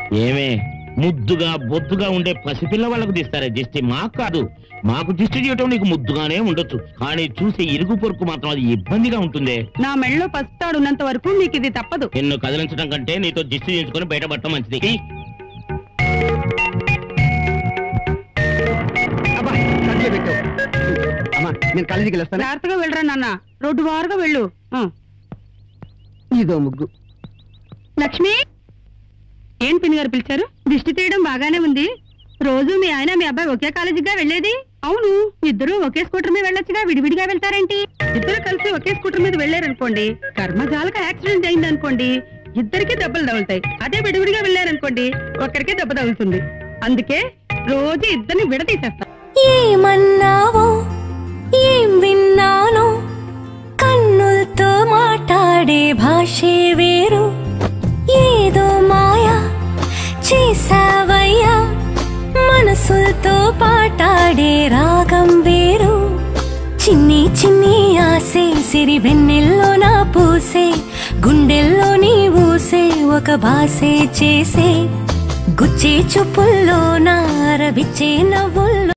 ఏమే ముద్దుగా బొద్దుగా ఉండే పసిపిల్ల వాళ్ళకు తీస్తారే దిష్టి మాకు కాదు మాకు దిష్టి చేయటం నీకు ముద్దుగానే ఉండొచ్చు కానీ చూసే ఇరుగు పొరుకు మాత్రం అది ఇబ్బందిగా ఉంటుందే నా మెళ్ళలో పసుతాడు ఉన్నంత వరకు మీకు ఇది తప్పదు నిన్ను కదిలించడం కంటే నీతో దిష్టి చేయించుకొని బయటపడటం మంచిది ఈ, అబ్బా సంఖ్య పెట్టావు అమ్మా నేను కాలేజీకి వెళ్ళొస్తాను జాగ్రత్తగా వెళ్ళరా నాన్న రోడ్డు వారుగా వెళ్ళు ఆ. ఇదో ముగ్గు లక్ష్మి ఏం పిన్ని గారు పిలిచారు దిష్టి తీయడం బాగానే ఉంది రోజు మీ ఆయన మీ అబ్బాయి ఒకే కాలేజీగా వెళ్ళేది అవును ఇద్దరు ఒకే స్కూటర్ మీద వెళ్ళొచ్చుగా విడివిడిగా వెళ్తారేంటి ఇద్దరు కలిసి ఒకే స్కూటర్ మీద వెళ్ళారనుకోండి కర్మజాలక యాక్సిడెంట్ అయింది అనుకోండి ఇద్దరికి దెబ్బలు తగులుతాయి అదే విడివిడిగా వెళ్ళారనుకోండి ఒక్కరికి దెబ్బ తగులుతుంది అందుకే రోజు ఇద్దరిని విడదీసేస్తాం ఏమన్నావో ఏం విన్నానో కన్నులతో మాట్లాడే భాషే వేరు ఏదో మాయా చేసావయ్యా మనసులతో పాటాడే రాగం వేరు చిన్ని చిన్ని ఆసే సిరి వెన్నెల్లో నా పూసే గుండెల్లో నీ ఊసే ఒక భాసే చేసే గుచ్చే చూపుల్లో నా రవిచ్చే నవ్వుల్లో